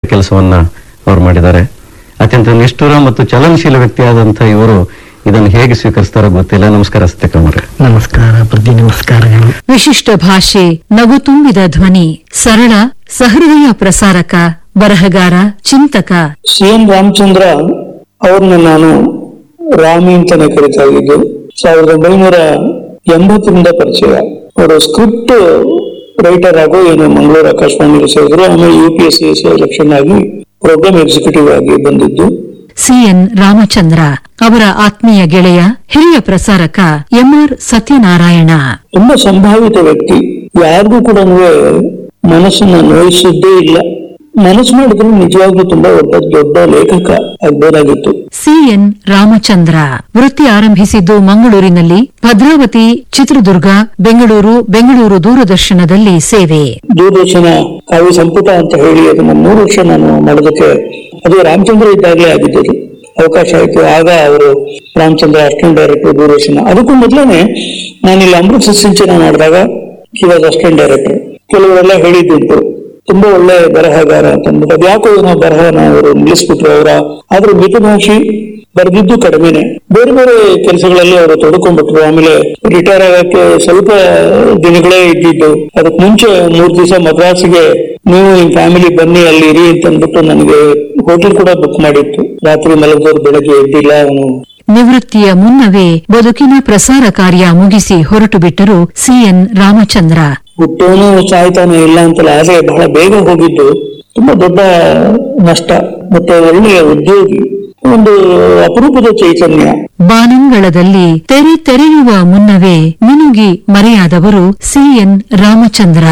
ಕೆಲಸವನ್ನ ಅವರು ಮಾಡಿದ್ದಾರೆ ಅತ್ಯಂತ ನಿಷ್ಠುರ ಮತ್ತು ಚಲನಶೀಲ ವ್ಯಕ್ತಿಯಾದಂತಹ ಇವರು ಇದನ್ನು ಹೇಗೆ ಸ್ವೀಕರಿಸ್ತಾರೋ ಗೊತ್ತಿಲ್ಲ ನಮಸ್ಕಾರ ಸತ್ಯಕಮರೆ ನಮಸ್ಕಾರ ಬುದ್ಧಿ ನಮಸ್ಕಾರಗಳು ವಿಶಿಷ್ಟ ಭಾಷೆ ನಗು ತುಂಬಿದ ಧ್ವನಿ ಸರಳ ಸಹೃದಯ ಪ್ರಸಾರಕ ಬರಹಗಾರ ಚಿಂತಕ ಸಿ ಎನ್ ರಾಮಚಂದ್ರ ಅವ್ರನ್ನ ನಾನು ರಾಮಿ ಅಂತಾನೆ ಕರಿತಾ ಇದ್ದು ಸಾವಿರದ ಒಂಬೈನೂರ ಎಂಬತ್ತರಿಂದ ಪರಿಚಯ ಅವರು ಸ್ಕ್ರಿಪ್ಟ್ ರೈಟರ್ ಆಗೋ ಏನು ಮಂಗಳೂರು ಆಕಾಶವಾಣಿ ಸೇರಿದ್ರು ಆಮೇಲೆ U P S C selection ಆಗಿ ಪ್ರೋಗ್ರಾಮ್ ಎಕ್ಸಿಕ್ಯೂಟಿವ್ ಆಗಿ ಬಂದಿದ್ದು ಸಿಎನ್ ರಾಮಚಂದ್ರ ಅವರ ಆತ್ಮೀಯ ಗೆಳೆಯ ಹಿರಿಯ ಪ್ರಸಾರಕ ಎಂಆರ್ ಸತ್ಯನಾರಾಯಣ ತುಂಬಾ ಸಂಭಾವಿತ ವ್ಯಕ್ತಿ ಯಾರಿಗೂ ಕೂಡ ಮನಸ್ಸನ್ನ ನೋಯಿಸಿದ್ದೇ ಇಲ್ಲ ಮನಸ್ಸು ಮಾಡಿದ್ರೆ ನಿಜವಾಗ್ಲೂ ತುಂಬಾ ಒಬ್ಬ ದೊಡ್ಡ ಲೇಖಕ ಆಗ್ಬೋದಾಗಿತ್ತು ಸಿಎನ್ ರಾಮಚಂದ್ರ ವೃತ್ತಿ ಆರಂಭಿಸಿದ್ದು ಮಂಗಳೂರಿನಲ್ಲಿ ಭದ್ರಾವತಿ ಚಿತ್ರದುರ್ಗ ಬೆಂಗಳೂರು ಬೆಂಗಳೂರು ದೂರದರ್ಶನದಲ್ಲಿ ಸೇವೆ ದೂರದರ್ಶನ ಕಾವ್ಯ ಸಂಪುಟ ಅಂತ ಹೇಳಿ ಅದನ್ನ ಮೂರು ವರ್ಷ ನಾನು ಮಾಡೋದಕ್ಕೆ ಅದು ರಾಮಚಂದ್ರ ಇದ್ದಾಗಲೇ ಆಗಿದ್ದು ಅವಕಾಶ ಆಯ್ತು ಆಗ ಅವರು ರಾಮಚಂದ್ರ ಅಸಿಸ್ಟೆಂಟ್ ಡೈರೆಕ್ಟರ್ ದೂರದರ್ಶನ ಅದಕ್ಕೂ ಮೊದಲೇ ನಾನು ಇಲ್ಲಿ ಅಮೃತ ಸಿಂಚನ ಮಾಡಿದಾಗ ಇವಾಗ ಅಸಿಸ್ಟೆಂಟ್ ಡೈರೆಕ್ಟರ್ ಕೆಲವರೆಲ್ಲ ಹೇಳಿದ್ದುಂಟು ತುಂಬಾ ಒಳ್ಳೆ ಬರಹಗಾರ ಅಂತ ಅಂದ್ಬಿಟ್ಟು ಅದು ಯಾಕೋ ಏನೋ ಬರಹನ ಅವರು ನಿಲ್ಲಿಸ್ಬಿಟ್ರು ಅವರ ಆದ್ರೆ ಮಿತಭಾಷಿ ಬರೆದಿದ್ದು ಕಡಿಮೆನೆ ಬೇರೆ ಬೇರೆ ಕೆಲಸಗಳಲ್ಲಿ ಅವರು ತೊಡ್ಕೊಂಡ್ಬಿಟ್ರು ಆಮೇಲೆ ರಿಟೈರ್ ಆಗಕ್ಕೆ ಸ್ವಲ್ಪ ದಿನಗಳೇ ಇದ್ದಿದ್ದು ಅದಕ್ಕೆ ಮುಂಚೆ ಮೂರ್ ದಿವಸ ಮದ್ರಾಸಿಗೆ ನೀವು ನಿಮ್ ಫ್ಯಾಮಿಲಿ ಬನ್ನಿ ಅಲ್ಲಿ ಇರಿ ಅಂತ ಅಂದ್ಬಿಟ್ಟು ನನಗೆ ಹೋಟೆಲ್ ಕೂಡ ಬುಕ್ ಮಾಡಿತ್ತು ರಾತ್ರಿ ಮಲಗಿದವ್ರು ಬೆಳಗ್ಗೆ ಎದ್ದಿಲ್ಲ ಅವನು ನಿವೃತ್ತಿಯ ಮುನ್ನವೇ ಬದುಕಿನ ಪ್ರಸಾರ ಕಾರ್ಯ ಮುಗಿಸಿ ಹೊರಟು ಬಿಟ್ಟರು ಸಿಎನ್ ರಾಮಚಂದ್ರ ಹುಟ್ಟೋನು ಸಾಯ್ತಾನೆ ಇಲ್ಲ ಅಂತಲ್ಲ ಆದ್ರೆ ಬಹಳ ಬೇಗ ಹೋಗಿದ್ದು ತುಂಬಾ ದೊಡ್ಡ ನಷ್ಟ ಮತ್ತೆ ಒಳ್ಳೆಯ ಉದ್ಯೋಗಿ ಒಂದು ಅಪರೂಪದ ಚೈತನ್ಯ ಬಾನಂಗಳದಲ್ಲಿ ತೆರೆ ತೆರೆಯುವ ಮುನ್ನವೇ ಮಿನುಗಿ ಮರೆಯಾದವರು ಸಿಎನ್ ರಾಮಚಂದ್ರ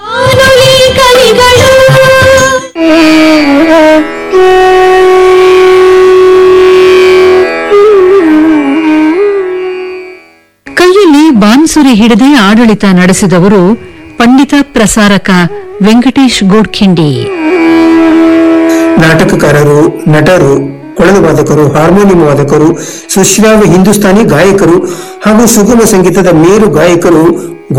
ಕೈಯಲ್ಲಿ ಬಾನ್ಸುರಿ ಹಿಡದೆ ಆಡಳಿತ ನಡೆಸಿದವರು ಪಂಡಿತ ಪ್ರಸಾರಕ ವೆಂಕಟೇಶ್ ಗೋಡ್ಖಿಂಡಿ ನಾಟಕಕಾರರು ನಟರು ಕೊಳಲು ವಾದಕರು ಹಾರ್ಮೋನಿಯಂ ವಾದಕರು ಸುಶ್ರಾವ್ಯ ಹಿಂದೂಸ್ತಾನಿ ಗಾಯಕರು ಹಾಗೂ ಸುಗಮ ಸಂಗೀತದ ಮೇರು ಗಾಯಕರು